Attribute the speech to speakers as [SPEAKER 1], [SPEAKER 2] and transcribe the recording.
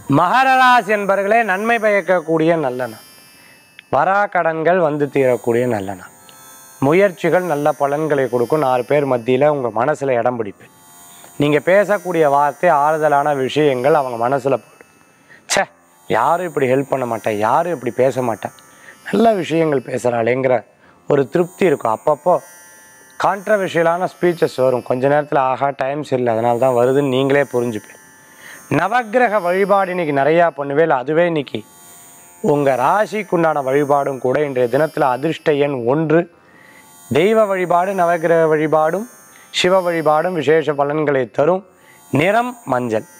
[SPEAKER 1] மகரராசி என்பர்களே நன்மை பயக்கக்கூடிய நல்ல நாள் வரா கடன்கள் வந்து தீரக்கூடிய நல்ல நாள் முயற்சிகள் நல்ல பலன்களை கொடுக்கும் நாலு பேர் மத்தியில் உங்கள் மனசில் இடம் பிடிப்பேன் நீங்கள் பேசக்கூடிய வார்த்தை ஆறுதலான விஷயங்கள் அவங்க மனசில் போடும் ச்சே யாரும் இப்படி ஹெல்ப் பண்ண மாட்டேன் யாரும் இப்படி பேச மாட்டேன் நல்ல விஷயங்கள் பேசுகிறாளேங்கிற ஒரு திருப்தி இருக்கும் அப்பப்போ கான்ட்ரவர்ஷியலான ஸ்பீச்சஸ் வரும் கொஞ்ச நேரத்தில் ஆஹா டைம் சரியில்லை அதனால தான் வருதுன்னு நீங்களே புரிஞ்சுப்பேன் நவக்கிரக வழிபாடு இன்னைக்கு நிறையா பண்ணுவேன் அதுவே இன்னைக்கு உங்கள் ராசிக்குண்டான வழிபாடும் கூட இன்றைய தினத்தில் அதிர்ஷ்ட எண் ஒன்று தெய்வ வழிபாடு நவக்கிரக வழிபாடும் சிவ வழிபாடும் விசேஷ பலன்களை தரும் நிறம் மஞ்சள்